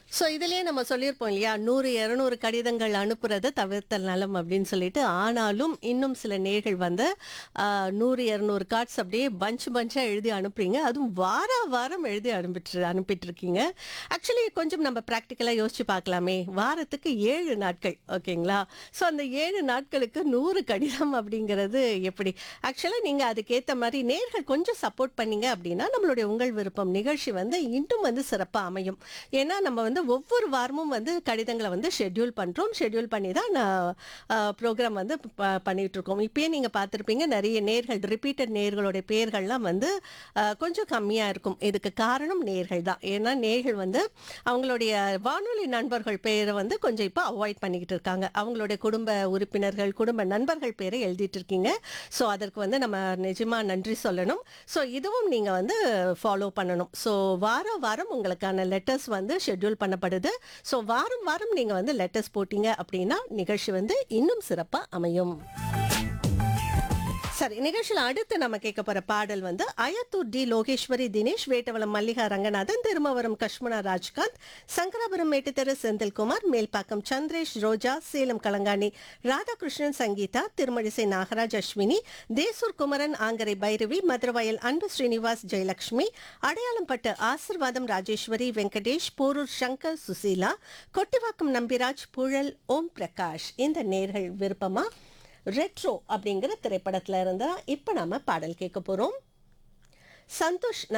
so இதுலயே நம்ம சொல்லியிருப்போம் இல்லையா நூறு இரநூறு கடிதங்கள் அனுப்புறதை தவிர்த்தல் நலம் அப்படின்னு சொல்லிட்டு ஆனாலும் இன்னும் சில நேர்கள் வந்து ஆஹ், நூறு இரநூறு கார்ட்ஸ் அப்படியே பஞ்ச் பஞ்சாக எழுதி அனுப்புறீங்க அதுவும் வார வாரம் எழுதி அனுப்பிட்டு அனுப்பிட்டு இருக்கீங்க ஆக்சுவலி கொஞ்சம் நம்ம ப்ராக்டிக்கலாக யோசிச்சு பார்க்கலாமே வாரத்துக்கு ஏழு நாட்கள் ஓகேங்களா ஸோ அந்த ஏழு நாட்களுக்கு நூறு கடிதம் அப்படிங்கிறது எப்படி ஆக்சுவலாக நீங்கள் அதுக்கேற்ற மாதிரி நேர்கள் கொஞ்சம் சப்போர்ட் பண்ணீங்க அப்படின்னா நம்மளுடைய உங்கள் விருப்பம் நிகழ்ச்சி வந்து இன்னும் வந்து சிறப்பாக அமையும் ஏன்னா நம்ம வந்து ஒவ்வொரு வாரமும் வந்து கடிதங்களை வந்து ஷெட்யூல் பண்ணுறோம் ஷெட்யூல் பண்ணி தான் ப்ரோக்ராம் வந்து ப- பண்ணிட்டு இருக்கோம் இப்பயே நீங்கள் பார்த்துருப்பீங்க நிறைய நேர்கள் ரிப்பீட்டட் நேர்களுடைய பேர்கள்லாம் வந்து அஹ், கொஞ்சம் கம்மியாக இருக்கும் இதுக்கு காரணம் நேர்கள் தான் ஏன்னா நேர்கள் வந்து அவங்களுடைய வானொலி நண்பர்கள் பேரை வந்து கொஞ்சம் இப்போ அவாய்ட் பண்ணிக்கிட்டு இருக்காங்க அவங்களுடைய குடும்ப உறுப்பினர்கள் குடும்ப நண்பர்கள் பேரை எழுதிட்டு இருக்கீங்க ஸோ அதற்கு வந்து நம்ம நிஜமாக நன்றி சொல்லணும் ஸோ இதுவும் நீங்கள் வந்து ஃபாலோ பண்ணணும் ஸோ வாரம் வாரம் உங்களுக்கான லெட்டர்ஸ் வந்து ஷெட்யூல் பண்ணப்படுது ஸோ வாரம் வாரம் நீங்கள் வந்து லெட்டர்ஸ் போட்டீங்க அப்படின்னா நிகழ்ச்சி வந்து இன்னும் சிறப்பாக அமையும் சரி நிகழ்ச்சியில் அடுத்து நம்ம கேட்க போற பாடல் வந்து அயத்தூர் டி லோகேஸ்வரி தினேஷ் வேட்டவளம் மல்லிகா ரங்கநாதன் திருமவரம் கஷ்மணா ராஜ்காந்த் சங்கராபுரம் மேட்டுத்தெரு செந்தில்குமார் மேல்பாக்கம் சந்திரேஷ் ரோஜா சேலம் கலங்காணி ராதாகிருஷ்ணன் சங்கீதா திருமழிசை நாகராஜ் அஸ்வினி தேசூர் குமரன் ஆங்கரை பைரவி மதுரவயல் அன்பு ஸ்ரீனிவாஸ் ஜெயலட்சுமி அடையாளம்பட்டு ஆசிர்வாதம் ராஜேஸ்வரி வெங்கடேஷ் போரூர் சங்கர் சுசீலா கொட்டிவாக்கம் நம்பிராஜ் புழல் ஓம் பிரகாஷ் இந்த நேர்கள் விருப்பமா ரெட்ரோ அப்படிங்கிற திரைப்படத்துல இருந்தா இப்ப நாம பாடல் கேட்க போறோம் சந்தோஷ்